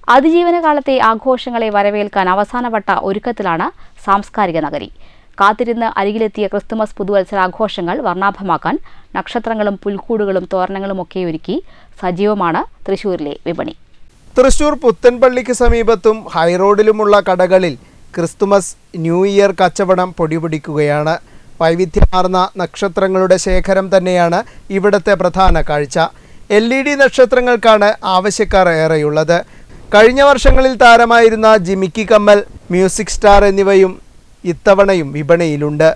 അതിജീവന കാലത്തെ ആഘോഷങ്ങളെ വരവേൽക്കാൻ അവസാനവട്ട ഒരുക്കത്തിലാണ് സാംസ്കാരിക നഗരി കാത്തിരുന്ന് അരികിലെത്തിയ ക്രിസ്തുമസ് പുതുവത്സരാഘോഷങ്ങൾ വർണ്ണാഭമാക്കാൻ നക്ഷത്രങ്ങളും പുൽക്കൂടുകളും തോരണങ്ങളും ഒക്കെ ഒരുക്കി സജീവമാണ് തൃശൂരിലെ വിപണി തൃശൂർ പുത്തൻപള്ളിക്ക് സമീപത്തും ഹൈറോഡിലുമുള്ള കടകളിൽ ക്രിസ്തുമസ് ന്യൂ ഇയർ കച്ചവടം പൊടിപിടിക്കുകയാണ് വൈവിധ്യമാർന്ന നക്ഷത്രങ്ങളുടെ ശേഖരം തന്നെയാണ് ഇവിടുത്തെ പ്രധാന കാഴ്ച എൽ ഇ ഡി നക്ഷത്രങ്ങൾക്കാണ് ആവശ്യക്കാർ ഏറെയുള്ളത് കഴിഞ്ഞ വർഷങ്ങളിൽ താരമായിരുന്ന ജിമിക്കി കമ്മൽ മ്യൂസിക് സ്റ്റാർ എന്നിവയും ഇത്തവണയും വിപണിയിലുണ്ട്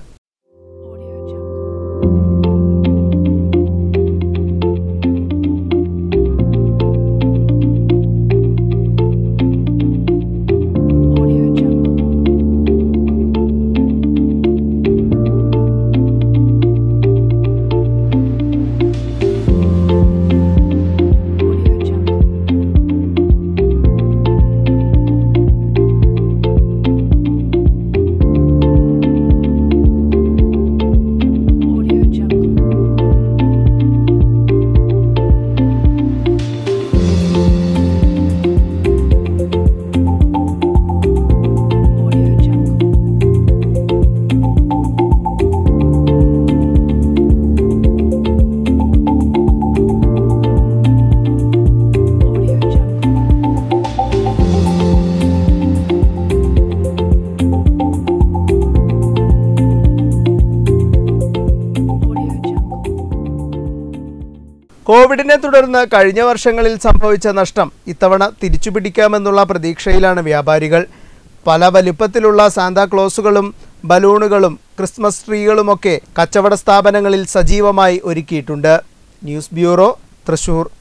കോവിഡിനെ തുടർന്ന് കഴിഞ്ഞ വർഷങ്ങളിൽ സംഭവിച്ച നഷ്ടം ഇത്തവണ തിരിച്ചുപിടിക്കാമെന്നുള്ള പ്രതീക്ഷയിലാണ് വ്യാപാരികൾ പല വലിപ്പത്തിലുള്ള സാന്താക്ലോസുകളും ബലൂണുകളും ക്രിസ്മസ് ട്രീകളുമൊക്കെ കച്ചവട സ്ഥാപനങ്ങളിൽ സജീവമായി ഒരുക്കിയിട്ടുണ്ട് ന്യൂസ് ബ്യൂറോ തൃശൂർ